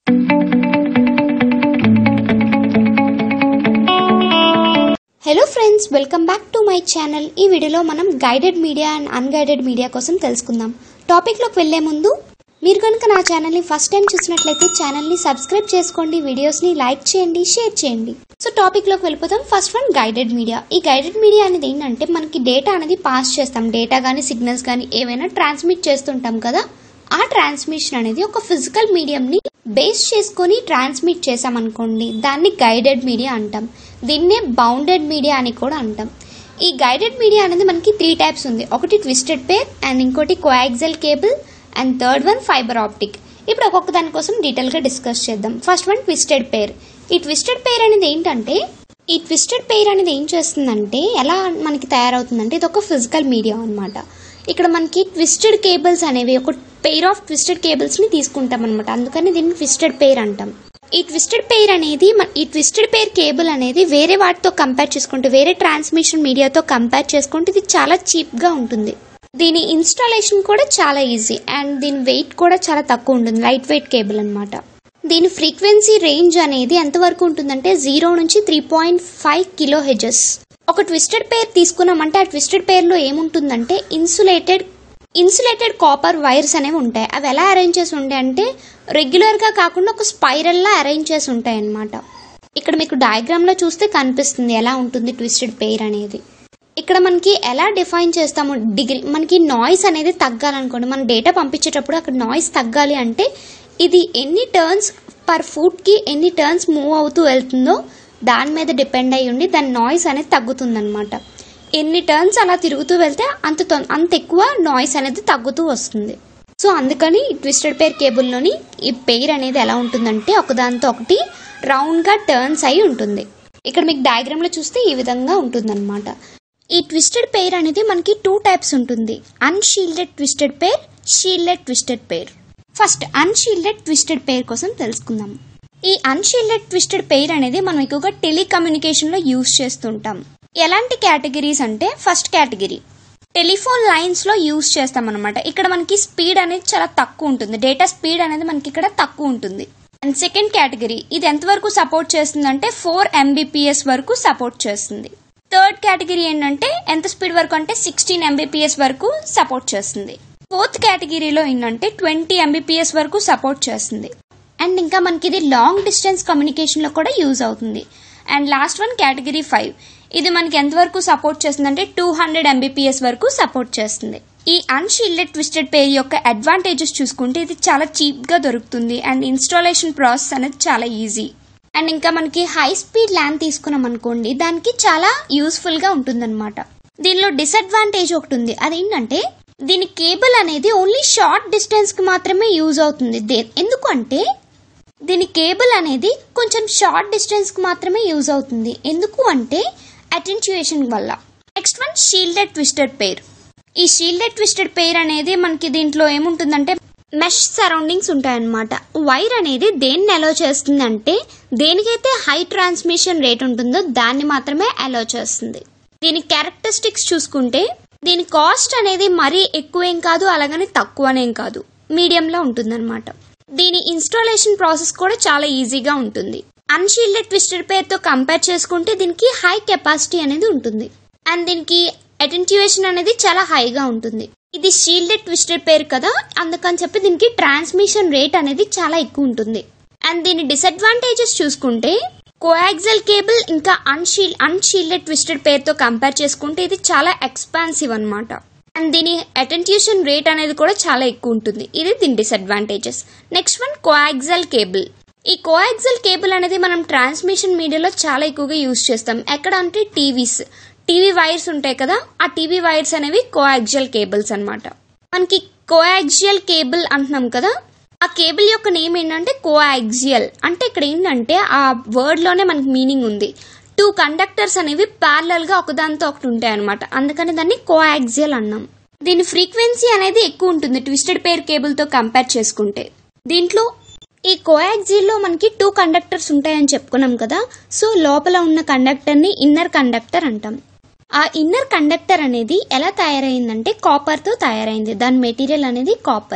Hello friends welcome back to my channel ఈ వీడియోలో మనం guided media and unguided media కోసం తెలుసుకుందాం టాపిక్లోకి వెళ్లే ముందు మీరు కనుక నా ఛానల్ని ఫస్ట్ టైం చూసినట్లయితే ఛానల్ని సబ్స్క్రైబ్ చేసుకోండి వీడియోస్ని లైక్ చేయండి షేర్ చేయండి సో టాపిక్లోకి వెళ్ళిపోతాం ఫస్ట్ వన్ గైడెడ్ మీడియా ఈ గైడెడ్ మీడియా అనేది ఏంటంటే మనకి డేటా అనేది పాస్ చేస్తాం డేటా కానీ సిగ్నల్స్ కానీ ఏవైనా ట్రాన్స్మిట్ చేస్తుంటాం కదా ఆ ట్రాన్స్మిషన్ అనేది ఒక ఫిజికల్ మీడియంని బేస్ చేసుకొని ట్రాన్స్మిట్ చేసామనుకోండి దాన్ని గైడెడ్ మీడియా అంటాం దీన్నే బౌండెడ్ మీడియా అని కూడా అంటాం ఈ గైడెడ్ మీడియా అనేది మనకి త్రీ టైప్స్ ఉంది ఒకటి ట్విస్టెడ్ పేర్ అండ్ ఇంకోటి coaxial cable and third one fibre optic ఇప్పుడు ఒక్కొక్క దానికోసం డీటెయిల్గా డిస్కస్ చేద్దాం ఫస్ట్ వన్ ట్విస్టెడ్ పేర్ ఈ ట్విస్టెడ్ పేర్ అనేది ఏంటంటే ఈ ట్విస్టెడ్ పేర్ అనేది ఏం చేస్తుందంటే ఎలా మనకి తయారవుతుందంటే ఇది ఒక ఫిజికల్ మీడియా అన్నమాట ఇక్కడ మనకి ట్విస్టెడ్ కేబుల్స్ అనేవి ఒక పెయిర్ ఆఫ్ ట్విస్టెడ్ కేబుల్స్ ని తీసుకుంటాం అనమాట అందుకని దీన్ని ట్విస్టెడ్ పెయిర్ అంటాం ఈ ట్విస్టెడ్ పెయిర్ అనేది మన- ఈ ట్విస్టెడ్ పెయిర్ కేబుల్ అనేది వేరే వాటితో కంపేర్ చేసుకుంటే వేరే ట్రాన్స్మిషన్ మీడియాతో కంపేర్ చేసుకుంటే ఇది చాలా చీప్ గా ఉంటుంది దీని ఇన్స్టాలేషన్ కూడా చాలా ఈజీ అండ్ దీని వెయిట్ కూడా చాలా తక్కువ ఉంటుంది లైట్ వెయిట్ కేబుల్ అన్నమాట దీని ఫ్రీక్వెన్సీ రేంజ్ అనేది ఎంతవరకు ఉంటుందంటే జీరో నుంచి త్రీ పాయింట్ ఫైవ్ కిలో హెజెస్ ఒక ట్విస్టెడ్ పేర్ తీసుకున్నామంటే ఆ ట్విస్టెడ్ పేర్లో ఏముంటుందంటే ఇన్సులేటెడ్ ఇన్సులేటెడ్ కాపర్ వైర్స్ అనేవి ఉంటాయి అవి ఎలా అరేంజ్ చేసి ఉంటాయి అంటే రెగ్యులర్గా కాకుండా ఒక స్పైరల్లా అరేంజ్ చేసి ఉంటాయి అన్నమాట ఇక్కడ మీకు డయాగ్రామ్లో చూస్తే కనిపిస్తుంది ఎలా ఉంటుంది ట్విస్టెడ్ పెయిర్ అనేది ఇక్కడ మనకి ఎలా డిఫైన్ చేస్తాము డిగ్రీ మనకి నాయిస్ అనేది తగ్గాలనుకోండి మన డేటా పంపించేటప్పుడు అక్కడ నాయిస్ తగ్గాలి అంటే ఇది ఎన్ని టర్న్స్ పర్ ఫుట్కి ఎన్ని టర్న్స్ మూవ్ అవుతూ వెళ్తుందో దాని మీద డిపెండ్ అయి ఉండి దాని నాయిస్ అనేది తగ్గుతుందన్నమాట ఎన్ని టర్న్స్ అలా తిరుగుతూ వెళ్తే అంత తొం- అంత ఎక్కువ నాయిస్ అనేది తగ్గుతూ వస్తుంది సో అందుకని ఈ ట్విస్టెడ్ పేర్ కేబుల్లోని ఈ పెయిర్ అనేది ఎలా ఉంటుందంటే ఒకదానితో ఒకటి రౌండ్గా టర్న్స్ అయి ఉంటుంది ఇక్కడ మీకు డయాగ్రామ్లో చూస్తే ఈ విధంగా ఉంటుందన్నమాట ఈ ట్విస్టెడ్ పెయిర్ అనేది మనకి టూ టైప్స్ ఉంటుంది unshielded twisted pair shielded twisted pair first unshielded twisted pair కోసం తెలుసుకుందాం ఈ అన్షీల్డెడ్ ట్విస్టెడ్ పెయిర్ అనేది మనం ఎక్కువగా టెలికమ్యూనికేషన్ లో యూజ్ చేస్తుంటాం ఎలాంటి కేటగిరీస్ అంటే ఫస్ట్ కేటగిరీ టెలిఫోన్ లైన్స్ లో యూజ్ చేస్తాం అనమాట ఇక్కడ మనకి స్పీడ్ అనేది చాలా తక్కువ ఉంటుంది డేటా స్పీడ్ అనేది మనకి ఇక్కడ తక్కువ ఉంటుంది అండ్ సెకండ్ కేటగిరీ ఇది ఎంతవరకు సపోర్ట్ చేస్తుంది అంటే ఫోర్ ఎంబీపీఎస్ వరకు సపోర్ట్ చేస్తుంది థర్డ్ కేటగిరీ ఏంటంటే ఎంత స్పీడ్ వరకు అంటే సిక్స్టీన్ ఎంబీపీఎస్ వరకు సపోర్ట్ చేస్తుంది ఫోర్త్ కేటగిరీలో ఏంటంటే ట్వంటీ ఎంబీపీఎస్ వరకు సపోర్ట్ చేస్తుంది అండ్ ఇంకా మనకి ఇది లాంగ్ డిస్టెన్స్ కమ్యూనికేషన్ లో కూడా యూజ్ అవుతుంది and last one category five ఇది మనకి ఎంతవరకు సపోర్ట్ చేస్తుంది అంటే టూ హండ్రెడ్ ఎంబీపీఎస్ వరకు సపోర్ట్ చేస్తుంది ఈ అన్షీల్డెడ్ ట్విస్టెడ్ పేర్ యొక్క అడ్వాంటేజెస్ చూసుకుంటే ఇది చాలా చీప్ గా దొరుకుతుంది అండ్ ఇన్స్టాలేషన్ ప్రాసెస్ అనేది చాలా ఈజీ అండ్ ఇంకా మనకి హై స్పీడ్ ల్యాన్ తీసుకున్నాం అనుకోండి దానికి చాలా యూస్ఫుల్ గా ఉంటుందన్నమాట దీనిలో డిసడ్వాంటేజ్ ఒకటి ఉంది అదేంటంటే దీని కేబుల్ అనేది ఓన్లీ షార్ట్ డిస్టెన్స్ కి మాత్రమే యూజ్ అవుతుంది దే- ఎందుకంటే దీని కేబుల్ అనేది కొంచెం షార్ట్ డిస్టెన్స్ కి మాత్రమే యూజ్ అవుతుంది ఎందుకు అంటే అటెన్చుయేషన్ వల్ల next one shielded twisted pair ఈ షీల్డెడ్ ట్విస్టెడ్ పేర్ అనేది మనకి దీంట్లో ఏముంటుందంటే మెష్ సరౌండింగ్స్ ఉంటాయన్నమాట వైర్ అనేది దేన్ని అలో చేస్తుందంటే దేనికైతే హై ట్రాన్స్మిషన్ రేట్ ఉంటుందో దాన్ని మాత్రమే అలో చేస్తుంది దీని క్యారెక్టరిస్టిక్స్ చూసుకుంటే దీని కాస్ట్ అనేది మరీ ఎక్కువేం కాదు అలాగని తక్కువనేం కాదు మీడియంలో ఉంటుందన్నమాట దీని ఇన్స్టాలేషన్ ప్రాసెస్ కూడా చాలా ఈజీగా ఉంటుంది అన్షీల్డెడ్ ట్విస్టెడ్ పేర్తో కంపేర్ చేసుకుంటే దీనికి హై కెపాసిటీ అనేది ఉంటుంది అండ్ దీనికి అటెంటివేషన్ అనేది చాలా హైగా ఉంటుంది ఇది షీల్డెడ్ ట్విస్టెడ్ పేర్ కదా అందుకని చెప్పి దీనికి ట్రాన్స్మిషన్ రేట్ అనేది చాలా ఎక్కువ ఉంటుంది అండ్ దీని డిసడ్వాంటేజెస్ చూసుకుంటే కోయాక్సల్ కేబుల్ ఇంకా అన్షీల్ అన్షీల్డెడ్ ట్విస్టెడ్ పేర్తో కంపేర్ చేసుకుంటే ఇది చాలా ఎక్స్పాన్సివ్ అన్నమాట అండ్ దీని అటెంట్యూషన్ రేట్ అనేది కూడా చాలా ఎక్కువ ఉంటుంది ఇది దీని disadvantages next one coaxial cable ఈ కోయాక్సల్ కేబుల్ అనేది మనం ట్రాన్స్మిషన్ మీడియాలో చాలా ఎక్కువగా యూజ్ చేస్తాం ఎక్కడ అంటే టీవీస్ టీవీ వైర్స్ ఉంటాయి కదా ఆ టీవీ వైర్స్ అనేవి కోయాక్సియల్ కేబుల్స్ అన్నమాట మనకి కోయాక్సియల్ కేబుల్ అంటున్నాం కదా ఆ కేబుల్ యొక్క నేమ్ ఏంటంటే కోయాక్సియల్ అంటే ఇక్కడ ఏంటంటే ఆ వర్డ్ లోనే మనకి మీనింగ్ ఉంది టూ కండక్టర్స్ అనేవి ప్యారలల్ గా ఒకదానితో ఒకటి ఉంటాయి అనమాట అందుకని దాన్ని కోయాక్సియల్ అన్నాం దీని ఫ్రీక్వెన్సీ అనేది ఎక్కువ ఉంటుంది ట్విస్టెడ్ పేర్ కేబుల్ తో కంపేర్ చేసుకుంటే దీంట్లో ఈ కోయాక్సిల్ లో మనకి టూ కండక్టర్స్ ఉంటాయని చెప్పుకున్నాం కదా సో లోపల ఉన్న కండక్టర్ ని ఇన్నర్ కండక్టర్ అంటాం ఆ ఇన్నర్ కండక్టర్ అనేది ఎలా తయారైందంటే కాపర్ తో తయారైంది దాని మెటీరియల్ అనేది కాపర్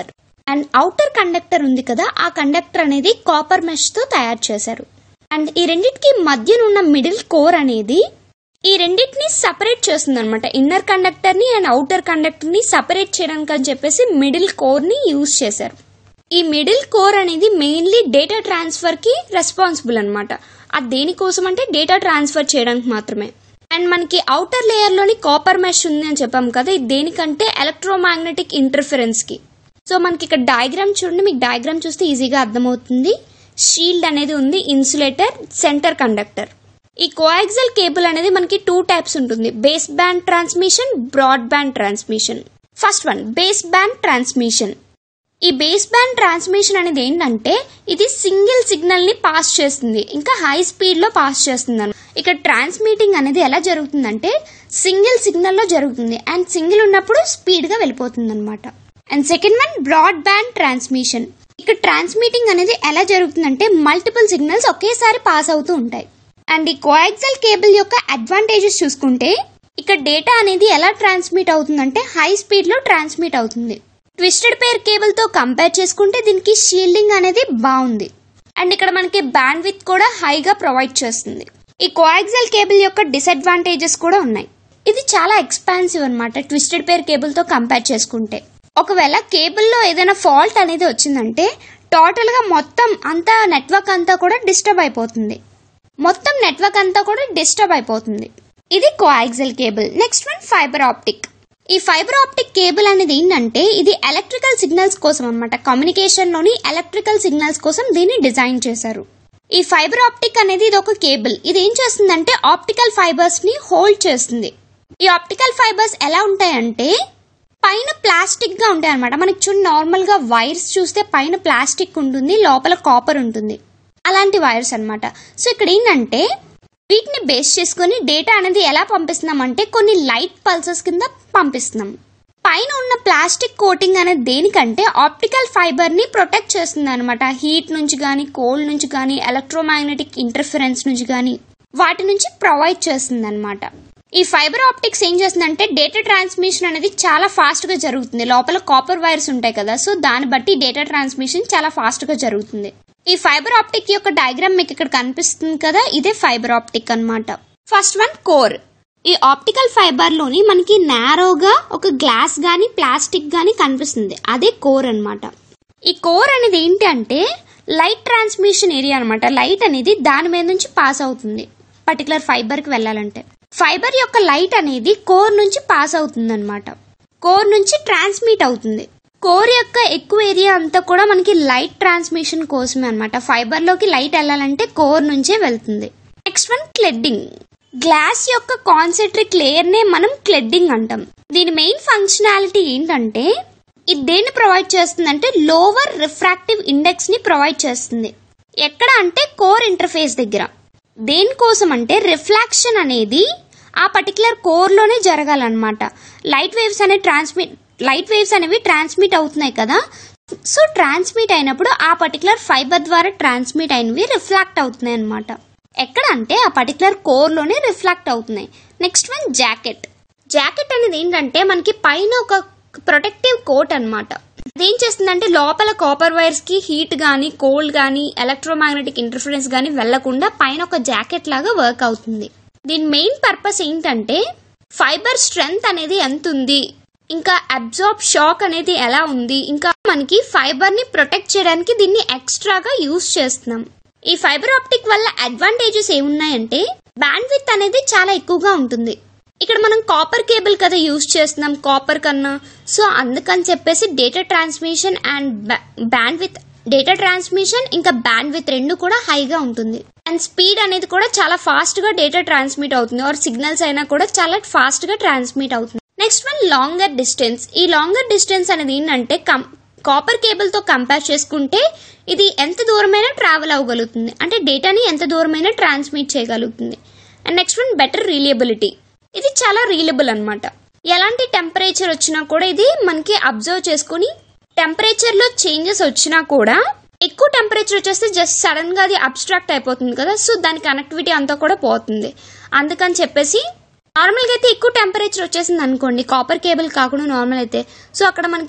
అండ్ అవుటర్ కండక్టర్ ఉంది కదా ఆ కండక్టర్ అనేది కాపర్ మెష్ తో తయారు చేశారు అండ్ ఈ రెండింటికి మధ్యనున్న మిడిల్ కోర్ అనేది ఈ రెండింటిని సపరేట్ చేస్తుంది అనమాట ఇన్నర్ కండక్టర్ ని అండ్ అవుటర్ కండక్టర్ ని సపరేట్ చేయడానికి అని చెప్పేసి మిడిల్ కోర్ ని యూజ్ చేశారు ఈ మిడిల్ కోర్ అనేది మెయిన్లీ డేటా ట్రాన్స్ఫర్ కి రెస్పాన్సిబుల్ అనమాట అది దేనికోసం అంటే డేటా ట్రాన్స్ఫర్ చేయడానికి మాత్రమే అండ్ మనకి అవుటర్ లేయర్ లోని కాపర్ మెష్ ఉంది అని చెప్పాం కదా ఇది దేనికంటే ఎలక్ట్రోమాగ్నెటిక్ ఇంటర్ఫరెన్స్ కి సో మనకి ఇక్కడ డయాగ్రామ్ చూడండి మీకు డయాగ్రామ్ చూస్తే ఈజీగా అర్థమవుతుంది షీల్డ్ అనేది ఉంది ఇన్సులేటర్ సెంటర్ కండక్టర్ ఈ కోయాక్సల్ కేబుల్ అనేది మనకి టూ టైప్స్ ఉంటుంది base band transmission broad band transmission first one base band transmission ఈ బేస్ బ్యాండ్ ట్రాన్స్మిషన్ అనేది ఏంటంటే ఇది సింగిల్ సిగ్నల్ ని పాస్ చేస్తుంది ఇంకా హై స్పీడ్ లో పాస్ చేస్తుంది అన్నమాట. ఇక్కడ ట్రాన్స్మిటింగ్ అనేది ఎలా జరుగుతుందంటే సింగిల్ సిగ్నల్ లో జరుగుతుంది అండ్ సింగిల్ ఉన్నప్పుడు స్పీడ్ గా వెళ్ళిపోతుంది అనమాట and second one broad band transmission ఇక్కడ ట్రాన్స్మిటింగ్ అనేది ఎలా జరుగుతుందంటే మల్టిపుల్ సిగ్నల్స్ ఒకేసారి పాస్ అవుతూ ఉంటాయి అండ్ ఈ కోయాక్సల్ కేబుల్ యొక్క అడ్వాంటేజెస్ చూసుకుంటే ఇక్కడ డేటా అనేది ఎలా ట్రాన్స్మిట్ అవుతుందంటే హై స్పీడ్ లో ట్రాన్స్మిట్ అవుతుంది ట్విస్టెడ్ పేర్ కేబుల్ తో కంపేర్ చేసుకుంటే దీనికి షీల్డింగ్ అనేది బాగుంది అండ్ ఇక్కడ మనకి బ్యాండ్ విత్ కూడా హైగా ప్రొవైడ్ చేస్తుంది ఈ కోయాక్సల్ కేబుల్ యొక్క డిసడ్వాంటేజెస్ కూడా ఉన్నాయి ఇది చాలా ఎక్స్పాన్సివ్ అనమాట ట్విస్టెడ్ పేర్ కేబుల్ తో కంపేర్ చేసుకుంటే ఒకవేళ కేబుల్లో ఏదైనా ఫాల్ట్ అనేది వచ్చిందంటే టోటల్ గా మొత్తం అంతా నెట్వర్క్ అంతా కూడా డిస్టర్బ్ అయిపోతుంది మొత్తం నెట్వర్క్ అంతా కూడా డిస్టర్బ్ అయిపోతుంది ఇది coaxial cable next one fibre optic ఈ ఫైబర్ ఆప్టిక్ కేబుల్ అనేది ఏంటంటే ఇది ఎలక్ట్రికల్ సిగ్నల్స్ కోసం అనమాట కమ్యూనికేషన్ లోని ఎలక్ట్రికల్ సిగ్నల్స్ కోసం దీన్ని డిజైన్ చేశారు ఈ ఫైబర్ ఆప్టిక్ అనేది ఇది ఒక కేబుల్ ఇది ఏం చేస్తుందంటే ఆప్టికల్ ఫైబర్స్ ని హోల్డ్ చేస్తుంది ఈ ఆప్టికల్ ఫైబర్స్ ఎలా ఉంటాయంటే పైన ప్లాస్టిక్ గా ఉంటాయి అనమాట మనకి చూడండి నార్మల్ గా వైర్స్ చూస్తే పైన ప్లాస్టిక్ ఉంటుంది లోపల కాపర్ ఉంటుంది అలాంటి వైర్స్ అన్నమాట సో ఇక్కడ ఏంటంటే వీటిని బేస్ చేసుకొని డేటా అనేది ఎలా పంపిస్తున్నాం అంటే కొన్ని లైట్ పల్సెస్ కింద పంపిస్తున్నాం పైన ఉన్న ప్లాస్టిక్ కోటింగ్ అనేది దేనికంటే ఆప్టికల్ ఫైబర్ ని ప్రొటెక్ట్ చేస్తుంది అనమాట హీట్ నుంచి కానీ కోల్డ్ నుంచి కానీ ఎలక్ట్రోమాగ్నెటిక్ ఇంటర్ఫరెన్స్ నుంచి కానీ వాటి నుంచి ప్రొవైడ్ చేస్తుంది అనమాట ఈ ఫైబర్ ఆప్టిక్స్ ఏం చేస్తుందంటే డేటా ట్రాన్స్మిషన్ అనేది చాలా ఫాస్ట్ గా జరుగుతుంది లోపల కాపర్ వైర్స్ ఉంటాయి కదా సో దాన్ని బట్టి డేటా ట్రాన్స్మిషన్ చాలా ఫాస్ట్ గా జరుగుతుంది ఈ ఫైబర్ ఆప్టిక్ యొక్క డయాగ్రామ్ మీకు ఇక్కడ కనిపిస్తుంది కదా ఇదే ఫైబర్ ఆప్టిక్ అన్నమాట ఫస్ట్ వన్ కోర్ ఈ ఆప్టికల్ ఫైబర్ లోని మనకి నారోగా ఒక గ్లాస్ గాని ప్లాస్టిక్ గాని కనిపిస్తుంది అదే కోర్ అన్నమాట ఈ కోర్ అనేది ఏంటి అంటే లైట్ ట్రాన్స్మిషన్ ఏరియా అన్నమాట లైట్ అనేది దాని మీద నుంచి పాస్ అవుతుంది పర్టికులర్ ఫైబర్ కి వెళ్ళాలంటే ఫైబర్ యొక్క లైట్ అనేది కోర్ నుంచి పాస్ అవుతుంది అనమాట కోర్ నుంచి ట్రాన్స్మిట్ అవుతుంది కోర్ యొక్క ఎక్కువ ఏరియా అంతా కూడా మనకి లైట్ ట్రాన్స్మిషన్ కోసమే అనమాట ఫైబర్ లోకి లైట్ వెళ్ళాలంటే కోర్ నుంచే వెళ్తుంది నెక్స్ట్ వన్ క్లెడ్డింగ్ గ్లాస్ యొక్క కాన్సెంట్రిక్ లేయర్ నే మనం క్లెడ్డింగ్ అంటాం దీని మెయిన్ ఫంక్షనాలిటీ ఏంటంటే ఇది దేన్ని ప్రొవైడ్ చేస్తుందంటే లోవర్ రిఫ్రాక్టివ్ ఇండెక్స్ ని ప్రొవైడ్ చేస్తుంది ఎక్కడ అంటే కోర్ ఇంటర్ఫేస్ దగ్గర దేనికోసం అంటే రిఫ్లాక్షన్ అనేది ఆ పర్టికులర్ కోర్ లోనే జరగాలన్నమాట లైట్ వేవ్స్ అనేవి ట్రాన్స్మిట్ లైట్ వేవ్స్ అనేవి ట్రాన్స్మిట్ అవుతున్నాయి కదా సో ట్రాన్స్మిట్ అయినప్పుడు ఆ పర్టికులర్ ఫైబర్ ద్వారా ట్రాన్స్మిట్ అయినవి రిఫ్లాక్ట్ అవుతున్నాయి అనమాట ఎక్కడ అంటే ఆ పర్టికులర్ కోర్ లోనే రిఫ్లాక్ట్ అవుతున్నాయి నెక్స్ట్ వన్ జాకెట్ జాకెట్ అనేది ఏంటంటే మనకి పైన ఒక ప్రొటెక్టివ్ కోట్ అన్నమాట అదేం చేస్తుందంటే లోపల కాపర్ వైర్స్ కి హీట్ గానీ కోల్డ్ గానీ ఎలక్ట్రోమాగ్నెటిక్ ఇంటర్ఫరెన్స్ గానీ వెళ్లకుండా పైన ఒక జాకెట్ లాగా వర్క్ అవుతుంది దీని మెయిన్ పర్పస్ ఏంటంటే ఫైబర్ స్ట్రెంగ్త్ అనేది ఎంత ఉంది ఇంకా అబ్జార్బ్ షాక్ అనేది ఎలా ఉంది ఇంకా మనకి ఫైబర్ ని ప్రొటెక్ట్ చేయడానికి దీన్ని ఎక్స్ట్రాగా యూజ్ చేస్తున్నాం ఈ ఫైబర్ ఆప్టిక్ వల్ల అడ్వాంటేజెస్ ఏమున్నాయంటే బ్యాండ్ విత్ అనేది చాలా ఎక్కువగా ఉంటుంది ఇక్కడ మనం కాపర్ కేబుల్ కదా యూజ్ చేస్తున్నాం కాపర్ కన్నా సో అందుకని చెప్పేసి data transmission and bandwidth data transmission ఇంకా బ్యాండ్ విత్ రెండు కూడా హైగా ఉంటుంది అండ్ స్పీడ్ అనేది కూడా చాలా ఫాస్ట్ గా డేటా ట్రాన్స్మిట్ అవుతుంది ఆర్ సిగ్నల్స్ అయినా కూడా చాలా ఫాస్ట్ గా ట్రాన్స్మిట్ అవుతుంది నెక్స్ట్ వన్ లాంగర్ డిస్టెన్స్ ఈ లాంగర్ డిస్టెన్స్ అనేది ఏంటంటే కం కాపర్ కేబుల్ తో కంపేర్ చేసుకుంటే ఇది ఎంత దూరమైనా ట్రావెల్ అవ్వగలుగుతుంది అంటే డేటాని ఎంత దూరమైనా ట్రాన్స్మిట్ చేయగలుగుతుంది and next one better reliability ఇది చాలా రీలబుల్ అన్నమాట ఎలాంటి టెంపరేచర్ వచ్చినా కూడా ఇది మనకి అబ్జర్వ్ చేసుకుని టెంపరేచర్ లో చేంజెస్ వచ్చినా కూడా ఎక్కువ టెంపరేచర్ వచ్చేస్తే జస్ట్ సడన్ గా అది అబ్స్ట్రాక్ట్ అయిపోతుంది కదా సో దాని కనెక్టివిటీ అంతా కూడా పోతుంది అందుకని చెప్పేసి నార్మల్ గా అయితే ఎక్కువ టెంపరేచర్ వచ్చేసింది అనుకోండి కాపర్ కేబుల్ కాకుండా నార్మల్ అయితే సో అక్కడ మనకి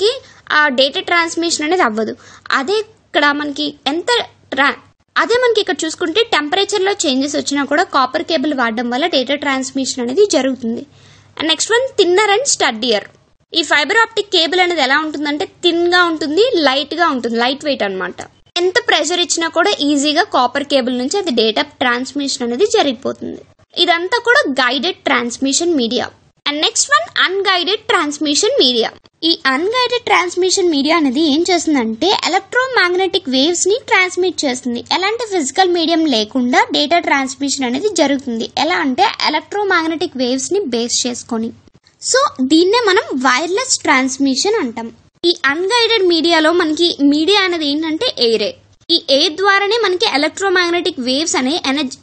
ఆ డేటా ట్రాన్స్మిషన్ అనేది అవ్వదు అదే ఇక్కడ మనకి ఎంత ట్రా అదే మనకి ఇక్కడ చూసుకుంటే టెంపరేచర్లో చేంజెస్ వచ్చినా కూడా కాపర్ కేబుల్ వాడడం వల్ల డేటా ట్రాన్స్మిషన్ అనేది జరుగుతుంది and next one thinner and sturdier ఈ ఫైబర్ ఆప్టిక్ కేబుల్ అనేది ఎలా ఉంటుందంటే థిన్ గా ఉంటుంది లైట్ గా ఉంటుంది లైట్ వెయిట్ అన్నమాట ఎంత ప్రెషర్ ఇచ్చినా కూడా ఈజీగా కాపర్ కేబుల్ నుంచి అది డేటా ట్రాన్స్మిషన్ అనేది జరిగిపోతుంది ఇదంతా కూడా guided transmission media and next one unguided transmission media ఈ అన్గైడెడ్ ట్రాన్స్మిషన్ మీడియా అనేది ఏం చేస్తుందంటే ఎలక్ట్రోమాగ్నెటిక్ వేవ్స్ ని ట్రాన్స్మిట్ చేస్తుంది ఎలాంటి ఫిజికల్ మీడియం లేకుండా డేటా ట్రాన్స్మిషన్ అనేది జరుగుతుంది ఎలా అంటే ఎలక్ట్రోమాగ్నెటిక్ వేవ్స్ ని బేస్ చేసుకొని సో దీన్నే మనం వైర్లెస్ ట్రాన్స్మిషన్ అంటాం ఈ అన్గైడెడ్ మీడియాలో మనకి మీడియా అనేది ఏంటంటే ఎయిరే ఈ ఎయిర్ ద్వారానే మనకి ఎలక్ట్రోమాగ్నెటిక్ వేవ్స్ అనే ఎనర్జీ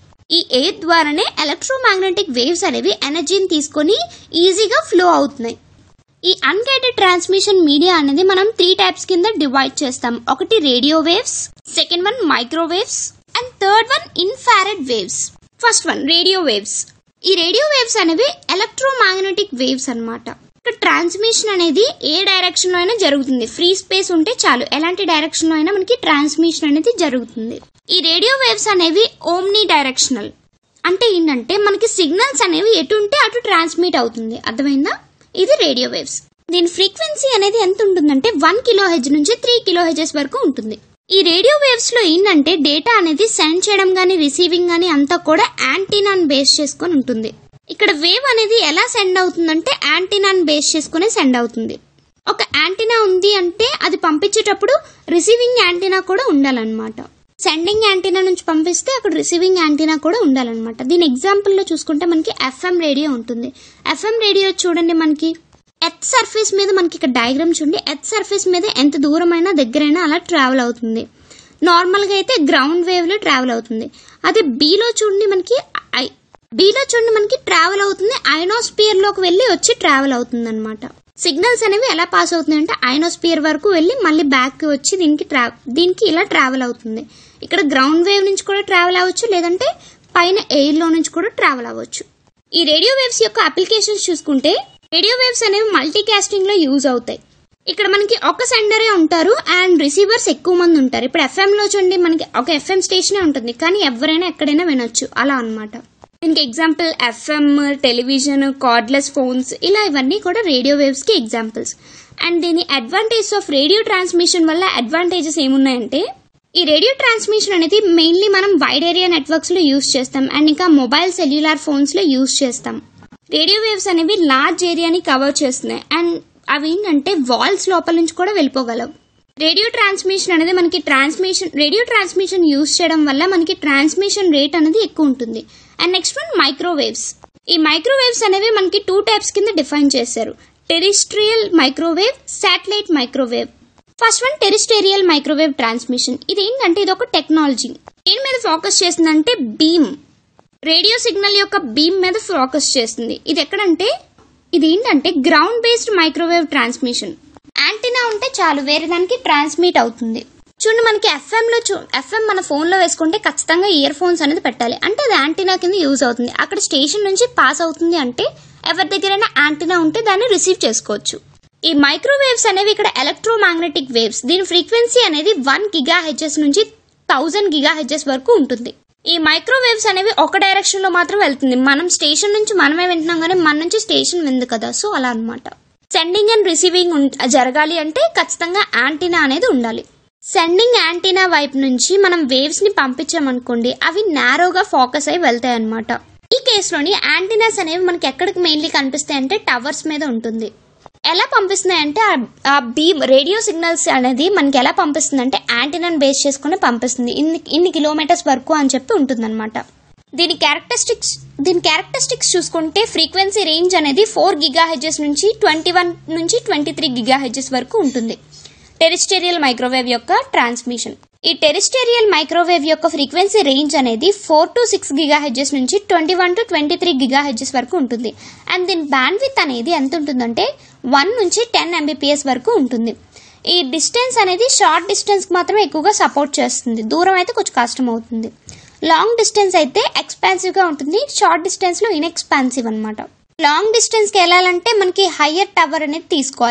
ఈ ఎయిర్ ద్వారానే ఎలక్ట్రోమాగ్నెటిక్ వేవ్స్ అనేవి ఎనర్జీని తీసుకొని ఈజీగా ఫ్లో అవుతున్నాయి ఈ అన్గైడెడ్ ట్రాన్స్మిషన్ మీడియా అనేది మనం త్రీ టైప్స్ కింద డివైడ్ చేస్తాం ఒకటి radio waves second one microwaves and third one infrared waves first one radio waves ఈ రేడియో వేవ్స్ అనేవి ఎలక్ట్రోమాగ్నెటిక్ వేవ్స్ అన్నమాట ఇక్కడ ట్రాన్స్మిషన్ అనేది ఏ డైరెక్షన్ లో అయినా జరుగుతుంది ఫ్రీ స్పేస్ ఉంటే చాలు ఎలాంటి డైరెక్షన్ లో అయినా మనకి ట్రాన్స్మిషన్ అనేది జరుగుతుంది ఈ రేడియో వేవ్స్ అనేవి ఓమ్నీ డైరెక్షనల్ అంటే ఏంటంటే మనకి సిగ్నల్స్ అనేవి ఎటు ఉంటే అటు ట్రాన్స్మిట్ అవుతుంది అర్థమైందా ఇది రేడియో వేవ్స్ దీని ఫ్రీక్వెన్సీ అనేది ఎంత ఉంటుందంటే వన్ కిలో హెజ్ నుంచి త్రీ కిలో హెజెస్ వరకు ఉంటుంది ఈ రేడియో వేవ్స్ లో ఏంటంటే డేటా అనేది సెండ్ చేయడం గానీ రిసీవింగ్ గానీ అంతా కూడా యాంటీనాన్ బేస్ చేసుకొని ఉంటుంది ఇక్కడ వేవ్ అనేది ఎలా సెండ్ అవుతుందంటే యాంటీనాన్ బేస్ చేసుకునే సెండ్ అవుతుంది ఒక యాంటీనా ఉంది అంటే అది పంపించేటప్పుడు రిసీవింగ్ యాంటీనా కూడా ఉండాలన్నమాట సెండింగ్ యాంటీనా నుంచి పంపిస్తే అక్కడ రిసీవింగ్ యాంటీనా కూడా ఉండాలన్నమాట దీని ఎగ్జాంపుల్ లో చూసుకుంటే మనకి ఎఫ్ఎం రేడియో ఉంటుంది ఎఫ్ఎం రేడియో చూడండి మనకి ఎర్త్ సర్ఫేస్ మీద మనకి ఇక్కడ డయాగ్రామ్ చూడండి ఎర్త్ సర్ఫేస్ మీద ఎంత దూరమైనా దగ్గరైనా అలా ట్రావెల్ అవుతుంది నార్మల్ గా అయితే గ్రౌండ్ వేవ్ లో ట్రావెల్ అవుతుంది అదే బీలో చూడండి మనకి ఐ బీలో చూడండి మనకి ట్రావెల్ అవుతుంది ఐనోస్పియర్ లోకి వెళ్ళి వచ్చి ట్రావెల్ అవుతుంది అనమాట సిగ్నల్స్ అనేవి ఎలా పాస్ అవుతున్నాయి అంటే ఐనోస్పియర్ వరకు వెళ్ళి మళ్ళీ బ్యాక్ వచ్చి దీనికి ట్రా దీనికి ఇలా ట్రావెల్ అవుతుంది ఇక్కడ గ్రౌండ్ వేవ్ నుంచి కూడా ట్రావెల్ అవ్వచ్చు లేదంటే పైన ఎయిర్ లో నుంచి కూడా ట్రావెల్ అవ్వచ్చు ఈ రేడియో వేవ్స్ యొక్క అప్లికేషన్స్ చూసుకుంటే రేడియో వేవ్స్ అనేవి మల్టీ కాస్టింగ్ లో యూజ్ అవుతాయి ఇక్కడ మనకి ఒక సెండరే ఉంటారు అండ్ రిసీవర్స్ ఎక్కువ మంది ఉంటారు ఇప్పుడు ఎఫ్ఎం లో చూడండి మనకి ఒక ఎఫ్ఎం స్టేషనే ఉంటుంది కానీ ఎవరైనా ఎక్కడైనా వినొచ్చు అలా అన్నమాట దీనికి example FM television cordless phones ఇలా ఇవన్నీ కూడా రేడియో వేవ్స్ కి ఎగ్జాంపుల్స్ అండ్ దీని అడ్వాంటేజ్ ఆఫ్ రేడియో ట్రాన్స్మిషన్ వల్ల అడ్వాంటేజెస్ ఏమున్నాయంటే ఈ రేడియో ట్రాన్స్మిషన్ అనేది మెయిన్లీ మనం వైడ్ ఏరియా నెట్వర్క్స్ లో యూస్ చేస్తాం అండ్ ఇంకా మొబైల్ సెల్యులార్ ఫోన్స్ లో యూస్ చేస్తాం రేడియో వేవ్స్ అనేవి లార్జ్ ఏరియాని కవర్ చేస్తున్నాయి అండ్ అవి ఏంటంటే వాల్స్ లోపల నుంచి కూడా వెళ్ళిపోగలవు రేడియో ట్రాన్స్మిషన్ అనేది మనకి ట్రాన్స్మిషన్ రేడియో ట్రాన్స్మిషన్ యూస్ చేయడం వల్ల మనకి ట్రాన్స్మిషన్ రేట్ అనేది ఎక్కువ ఉంటుంది అండ్ నెక్స్ట్ వన్ మైక్రోవేవ్స్ ఈ మైక్రోవేవ్స్ అనేవి మనకి టూ టైప్స్ కింద డిఫైన్ చేశారు terrestrial microwave satellite microwave first one terrestrial microwave transmission ఇది ఏంటంటే ఇది ఒక టెక్నాలజీ దేని మీద ఫోకస్ చేస్తుందంటే బీమ్ రేడియో సిగ్నల్ యొక్క బీమ్ మీద ఫోకస్ చేస్తుంది ఇది ఎక్కడంటే ఇది ఏంటంటే ground based microwave transmission antenna ఉంటే చాలు వేరే దానికి ట్రాన్స్మిట్ అవుతుంది చూడండి మనకి ఎఫ్ఎం లో చూ ఎఫ్ఎం మన ఫోన్ లో వేసుకుంటే ఖచ్చితంగా ఇయర్ ఫోన్స్ అనేది పెట్టాలి అంటే అది యాంటీనా కింద యూజ్ అవుతుంది అక్కడ స్టేషన్ నుంచి పాస్ అవుతుంది అంటే ఎవరి దగ్గరైనా యాంటీనా ఉంటే దాన్ని రిసీవ్ చేసుకోవచ్చు ఈ మైక్రోవేవ్స్ అనేవి ఇక్కడ ఎలక్ట్రోమాగ్నెటిక్ వేవ్స్ దీని ఫ్రీక్వెన్సీ అనేది వన్ గిగా హెచ్ఎస్ నుంచి థౌజండ్ గిగా హెచ్ఎస్ వరకు ఉంటుంది ఈ మైక్రోవేవ్స్ అనేవి ఒక డైరెక్షన్ లో మాత్రం వెళ్తుంది మనం స్టేషన్ నుంచి మనమే వింటున్నాం కానీ మన నుంచి స్టేషన్ వింది కదా సో అలా అన్నమాట సెండింగ్ అండ్ రిసీవింగ్ ఉం- జరగాలి అంటే ఖచ్చితంగా యాంటీనా అనేది ఉండాలి సెండింగ్ యాంటీనా వైపు నుంచి మనం వేవ్స్ ని పంపించామనుకోండి అవి నారోగా ఫోకస్ అయి వెళ్తాయి అనమాట ఈ కేసులోని యాంటీనాస్ అనేవి మనకి ఎక్కడికి మెయిన్లీ కనిపిస్తాయి అంటే టవర్స్ మీద ఉంటుంది ఎలా పంపిస్తున్నాయి అంటే ఆ బీమ్ రేడియో సిగ్నల్స్ అనేది మనకి ఎలా పంపిస్తుంది అంటే యాంటీనాని బేస్ చేసుకుని పంపిస్తుంది ఇన్ని ఇన్ని కిలోమీటర్స్ వరకు అని చెప్పి ఉంటుందన్నమాట దీని క్యారెక్టరిస్టిక్స్ దీని క్యారెక్టరిస్టిక్స్ చూసుకుంటే ఫ్రీక్వెన్సీ రేంజ్ అనేది ఫోర్ గిగా హెజెస్ నుంచి ట్వంటీ వన్ నుంచి ట్వంటీ త్రీ గిగా హెజెస్ వరకు ఉంటుంది టెరిస్టేరియల్ మైక్రోవేవ్ యొక్క ట్రాన్స్మిషన్ ఈ టెరిస్టేరియల్ మైక్రోవేవ్ యొక్క ఫ్రీక్వెన్సీ రేంజ్ అనేది four to six gigahertz నుంచి twenty one to twenty three gigahertz వరకు ఉంటుంది అండ్ దీని బ్యాండ్ విత్ అనేది ఎంత ఉంటుందంటే వన్ నుంచి టెన్ ఎంబీపీఎస్ వరకు ఉంటుంది ఈ డిస్టెన్స్ అనేది షార్ట్ డిస్టెన్స్ మాత్రమే ఎక్కువగా సపోర్ట్ చేస్తుంది దూరం అయితే కొంచెం కష్టం అవుతుంది లాంగ్ డిస్టెన్స్ అయితే ఎక్స్పాన్సివ్ గా ఉంటుంది షార్ట్ డిస్టెన్స్ లో ఇన్ఎక్స్పాన్సివ్ అనమాట లాంగ్ డిస్టెన్స్ కి వెళ్ళాలంటే మనకి హయ్యర్ టవర్ అనేది తీసుకోవాలి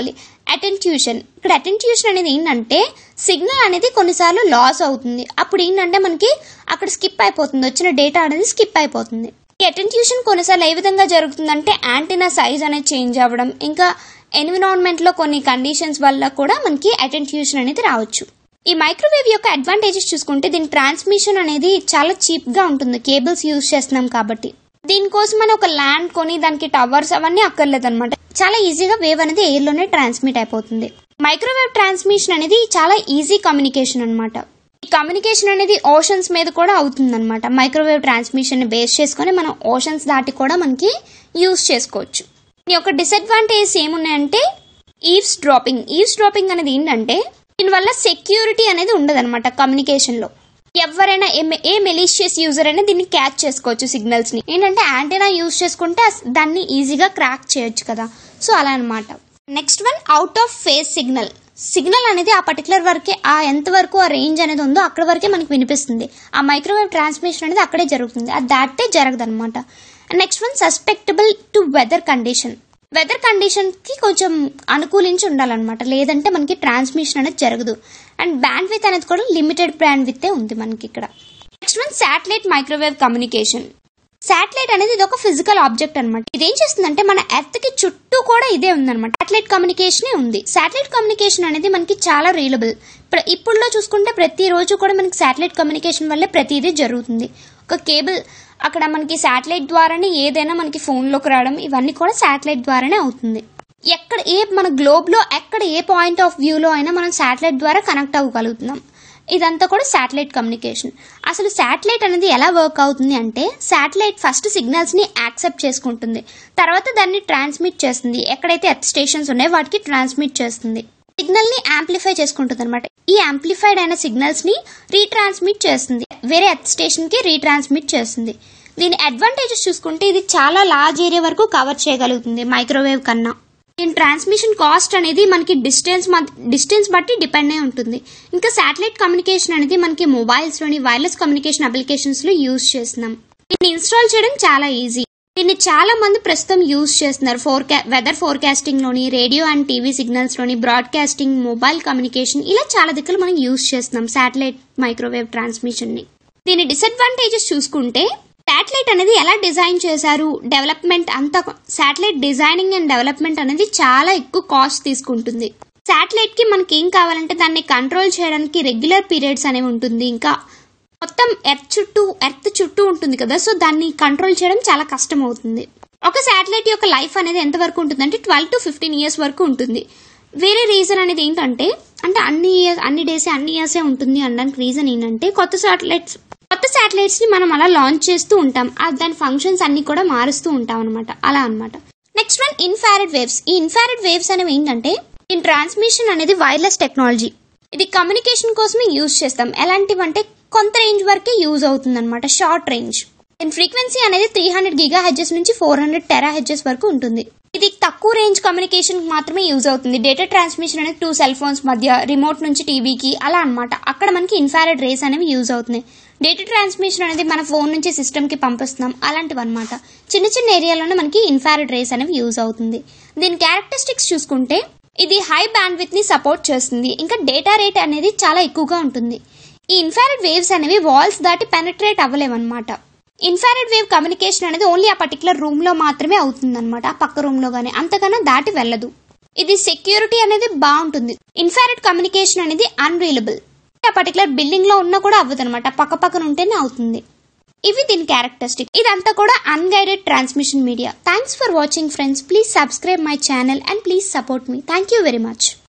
అటెంట్యూషన్ ఇక్కడ అటెంట్యూషన్ అనేది ఏంటంటే సిగ్నల్ అనేది కొన్నిసార్లు లాస్ అవుతుంది అప్పుడు ఏంటంటే మనకి అక్కడ స్కిప్ అయిపోతుంది వచ్చిన డేటా అనేది స్కిప్ అయిపోతుంది ఈ అటెంట్యూషన్ కొన్నిసార్లు ఏ విధంగా జరుగుతుందంటే యాంటీనా సైజ్ అనేది చేంజ్ అవ్వడం ఇంకా ఎన్విరాన్మెంట్ లో కొన్ని కండిషన్స్ వల్ల కూడా మనకి అటెంట్యూషన్ అనేది రావచ్చు ఈ మైక్రోవేవ్ యొక్క అడ్వాంటేజెస్ చూసుకుంటే దీని ట్రాన్స్మిషన్ అనేది చాలా చీప్ గా ఉంటుంది కేబుల్స్ యూజ్ చేస్తున్నాం కాబట్టి దీనికోసం మనం ఒక ల్యాండ్ కొని దానికి టవర్స్ అవన్నీ అక్కర్లేదు అనమాట చాలా ఈజీగా వేవ్ అనేది ఎయిర్ లోనే ట్రాన్స్మిట్ అయిపోతుంది మైక్రోవేవ్ ట్రాన్స్మిషన్ అనేది చాలా ఈజీ కమ్యూనికేషన్ అనమాట ఈ కమ్యూనికేషన్ అనేది ఓషన్స్ మీద కూడా అవుతుంది అనమాట మైక్రోవేవ్ ట్రాన్స్మిషన్ ని బేస్ చేసుకొని మనం ఓషన్స్ దాటి కూడా మనకి యూజ్ చేసుకోవచ్చు ఈ యొక్క డిసడ్వాంటేజ్ ఏమున్నాయంటే ఈవ్స్ డ్రాపింగ్ ఈవ్స్ డ్రాపింగ్ అనేది ఏంటంటే దీనివల్ల సెక్యూరిటీ అనేది ఉండదన్నమాట కమ్యూనికేషన్ లో ఎవరైనా ఏ- ఏ మెలీషియస్ యూజర్ అయినా దీన్ని క్యాచ్ చేసుకోవచ్చు సిగ్నల్స్ ని ఏంటంటే యాంటీనా యూజ్ చేసుకుంటే అస్- దాన్ని ఈజీగా క్రాక్ చేయొచ్చు కదా సో అలా అన్నమాట next one out of phase signal signal అనేది ఆ పర్టికులర్ వరకే ఆ ఎంత వరకు ఆ రేంజ్ అనేది ఉందో అక్కడ వరకే మనకి వినిపిస్తుంది ఆ మైక్రోవేవ్ ట్రాన్స్మిషన్ అనేది అక్కడే జరుగుతుంది అది దాటితే జరగదు అనమాట next one susceptible to weather condition weather condition కి కొంచెం అనుకూలించి ఉండాలన్నమాట లేదంటే మనకి ట్రాన్స్మిషన్ అనేది జరగదు అండ్ బ్యాండ్ విత్ అనేది కూడా లిమిటెడ్ బ్యాండ్ విత్ ఉంది మనకి ఇక్కడ next one satellite microwave communication satellite అనేది ఇది ఒక ఫిజికల్ ఆబ్జెక్ట్ అనమాట ఇదేం చేస్తుందంటే మన ఎర్త్ కి చుట్టూ కూడా ఇదే ఉందన్నమాట శాటిలైట్ కమ్యూనికేషన్ ఉంది శాటిలైట్ కమ్యూనికేషన్ అనేది మనకి చాలా రీలబుల్ ఇప్పుడులో చూసుకుంటే ప్రతి రోజు కూడా మనకి శాటిలైట్ కమ్యూనికేషన్ వల్లే ప్రతిదీ జరుగుతుంది ఒక కేబుల్ అక్కడ మనకి శాటిలైట్ ద్వారానే ఏదైనా మనకి ఫోన్లోకి రావడం ఇవన్నీ కూడా శాటిలైట్ ద్వారానే అవుతుంది ఎక్కడ ఏ మన గ్లోబ్ లో ఎక్కడ ఏ పాయింట్ ఆఫ్ వ్యూలో అయినా మనం శాటిలైట్ ద్వారా కనెక్ట్ అవ్వగలుగుతున్నాం ఇదంతా కూడా శాటిలైట్ కమ్యూనికేషన్ అసలు శాటిలైట్ అనేది ఎలా వర్క్ అవుతుంది అంటే శాటిలైట్ ఫస్ట్ సిగ్నల్స్ ని యాక్సెప్ట్ చేసుకుంటుంది తర్వాత దాన్ని ట్రాన్స్మిట్ చేస్తుంది ఎక్కడైతే ఎర్త్ స్టేషన్స్ ఉన్నాయో వాటికి ట్రాన్స్మిట్ చేస్తుంది సిగ్నల్ ని యాంప్లిఫై చేసుకుంటుంది అనమాట ఈ యాంప్లిఫైడ్ అయిన సిగ్నల్స్ ని రీట్రాన్స్మిట్ చేస్తుంది వేరే ఎర్త్ స్టేషన్ కి రీట్రాన్స్మిట్ చేస్తుంది దీని అడ్వాంటేజెస్ చూసుకుంటే ఇది చాలా లార్జ్ ఏరియా వరకు కవర్ చేయగలుగుతుంది మైక్రోవేవ్ కన్నా దీని ట్రాన్స్మిషన్ కాస్ట్ అనేది మనకి డిస్టెన్స్ డిస్టెన్స్ బట్టి డిపెండ్ అయి ఉంటుంది ఇంకా శాటిలైట్ కమ్యూనికేషన్ అనేది మనకి మొబైల్స్ లోని వైర్లెస్ కమ్యూనికేషన్ అప్లికేషన్స్ లో యూజ్ చేస్తున్నాం దీన్ని ఇన్స్టాల్ చేయడం చాలా ఈజీ దీన్ని చాలా మంది ప్రస్తుతం యూజ్ చేస్తున్నారు ఫోర్కా వెదర్ ఫోర్కాస్టింగ్ లోని రేడియో అండ్ టీవీ సిగ్నల్స్ లోని బ్రాడ్కాస్టింగ్ మొబైల్ కమ్యూనికేషన్ ఇలా చాలా దిక్కులు మనం యూజ్ చేస్తున్నాం శాటిలైట్ మైక్రోవేవ్ ట్రాన్స్మిషన్ ని దీని డిసడ్వాంటేజెస్ చూసుకుంటే శాటిలైట్ అనేది ఎలా డిజైన్ చేశారు డెవలప్మెంట్ అంతా శాటిలైట్ డిజైనింగ్ అండ్ డెవలప్మెంట్ అనేది చాలా ఎక్కువ కాస్ట్ తీసుకుంటుంది శాటిలైట్ కి మనకి ఏం కావాలంటే దాన్ని కంట్రోల్ చేయడానికి రెగ్యులర్ పీరియడ్స్ అనేవి ఉంటుంది ఇంకా మొత్తం ఎర్త్ చుట్టూ ఎర్త్ చుట్టూ ఉంటుంది కదా సో దాన్ని కంట్రోల్ చేయడం చాలా కష్టం అవుతుంది ఒక శాటిలైట్ యొక్క లైఫ్ అనేది ఎంత వరకు ఉంటుందంటే ట్వెల్వ్ టు ఫిఫ్టీన్ ఇయర్స్ వరకు ఉంటుంది వేరే రీజన్ అనేది ఏంటంటే అంటే అన్ని years- అన్ని డేస్ అన్ని ఇయర్సే ఉంటుంది అనడానికి రీజన్ ఏంటంటే కొత్త శాటిలైట్స్ కొత్త శాటిలైట్స్ ని మనం అలా లాంచ్ చేస్తూ ఉంటాం ఆ దాని ఫంక్షన్స్ అన్ని కూడా మారుస్తూ ఉంటాం అనమాట అలా అన్నమాట నెక్స్ట్ వన్ ఇన్ఫారెడ్ వేవ్స్ ఈ ఇన్ఫారెడ్ వేవ్స్ అనేవి ఏంటంటే దీని ట్రాన్స్మిషన్ అనేది వైర్లెస్ టెక్నాలజీ ఇది కమ్యూనికేషన్ కోసమే యూజ్ చేస్తాం ఎలాంటివంటే కొంత రేంజ్ వరకే యూజ్ అవుతుంది అనమాట షార్ట్ రేంజ్ దీని ఫ్రీక్వెన్సీ అనేది త్రీ హండ్రెడ్ గిగా హెడ్జెస్ నుంచి ఫోర్ హండ్రెడ్ టెరా హెడ్జెస్ వరకు ఉంటుంది ఇది తక్కువ రేంజ్ కమ్యూనికేషన్ మాత్రమే యూజ్ అవుతుంది డేటా ట్రాన్స్మిషన్ అనేది టూ సెల్ ఫోన్స్ మధ్య రిమోట్ నుంచి టీవీకి అలా అన్నమాట అక్కడ మనకి ఇన్ఫారెడ్ రేస్ అనేవి యూజ్ అవుతున్నాయి డేటా ట్రాన్స్మిషన్ అనేది మన ఫోన్ నుంచి సిస్టమ్ కి పంపిస్తున్నాం అలాంటివి అనమాట చిన్న చిన్న ఏరియాలోనే మనకి ఇన్ఫారెడ్ రేస్ అనేవి యూజ్ అవుతుంది దీని క్యారెక్టరిస్టిక్స్ చూసుకుంటే ఇది హై బ్యాండ్ విత్ ని సపోర్ట్ చేస్తుంది ఇంకా డేటా రేట్ అనేది చాలా ఎక్కువగా ఉంటుంది ఈ ఇన్ఫారెడ్ వేవ్స్ అనేవి వాల్స్ దాటి పెనట్రేట్ అవ్వలేవన్నమాట ఇన్ఫారెడ్ వేవ్ కమ్యూనికేషన్ అనేది ఓన్లీ ఆ పర్టికులర్ రూమ్ లో మాత్రమే అవుతుందన్నమాట ఆ పక్క రూమ్ లో గానీ అంతకన్నా దాటి వెళ్ళదు ఇది సెక్యూరిటీ అనేది బాగుంటుంది ఇన్ఫారెడ్ కమ్యూనికేషన్ అనేది అన్రీలబుల్ ఆ పర్టికులర్ బిల్డింగ్ లో ఉన్నా కూడా అవ్వదు అనమాట పక్క పక్కన ఉంటేనే అవుతుంది ఇవి దీని క్యారెక్టరిస్టిక్ ఇదంతా కూడా unguided transmission media thanks for watching friends please subscribe my channel and please support me thank you very much